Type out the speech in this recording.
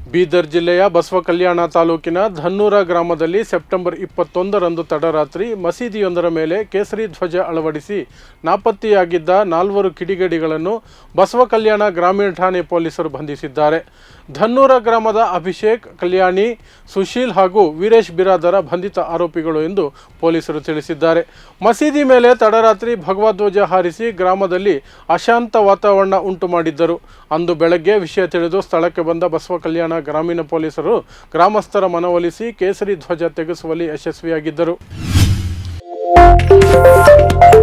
ಬೀದರ್ ಜಿಲ್ಲೆಯ ಬಸವ ಕಲ್ಯಾಣ ತಾಲೂಕಿನ ಧನ್ನೂರ ಗ್ರಾಮದಲ್ಲಿ ಸೆಪ್ಟೆಂಬರ್ ಇಪ್ಪತ್ತೊಂದರಂದು ತಡರಾತ್ರಿ ಮಸೀದಿಯೊಂದರ ಮೇಲೆ ಕೇಸರಿ ಧ್ವಜ ಅಳವಡಿಸಿ ನಾಪತ್ತೆಯಾಗಿದ್ದ ನಾಲ್ವರು ಕಿಡಿಗೇಡಿಗಳನ್ನು ಬಸವ ಕಲ್ಯಾಣ ಗ್ರಾಮೀಣ ಠಾಣೆ ಪೊಲೀಸರು ಬಂಧಿಸಿದ್ದಾರೆ ಧನ್ನೂರ ಗ್ರಾಮದ ಅಭಿಷೇಕ್ ಕಲ್ಯಾಣಿ ಸುಶೀಲ್ ಹಾಗೂ ವೀರೇಶ್ ಬಿರಾದರ ಬಂಧಿತ ಆರೋಪಿಗಳು ಎಂದು ಪೊಲೀಸರು ತಿಳಿಸಿದ್ದಾರೆ ಮಸೀದಿ ಮೇಲೆ ತಡರಾತ್ರಿ ಭಗವಧ್ವಜ ಹಾರಿಸಿ ಗ್ರಾಮದಲ್ಲಿ ಅಶಾಂತ ವಾತಾವರಣ ಉಂಟು ಮಾಡಿದ್ದರು ಅಂದು ಬೆಳಗ್ಗೆ ವಿಷಯ ತಿಳಿದು ಸ್ಥಳಕ್ಕೆ ಬಂದ ಬಸವ ಕಲ್ಯಾಣ ಗ್ರಾಮೀಣ ಪೊಲೀಸರು ಗ್ರಾಮಸ್ಥರ ಮನವೊಲಿಸಿ ಕೇಸರಿ ಧ್ವಜ ತೆಗೆಸುವಲ್ಲಿ ಯಶಸ್ವಿಯಾಗಿದ್ದರು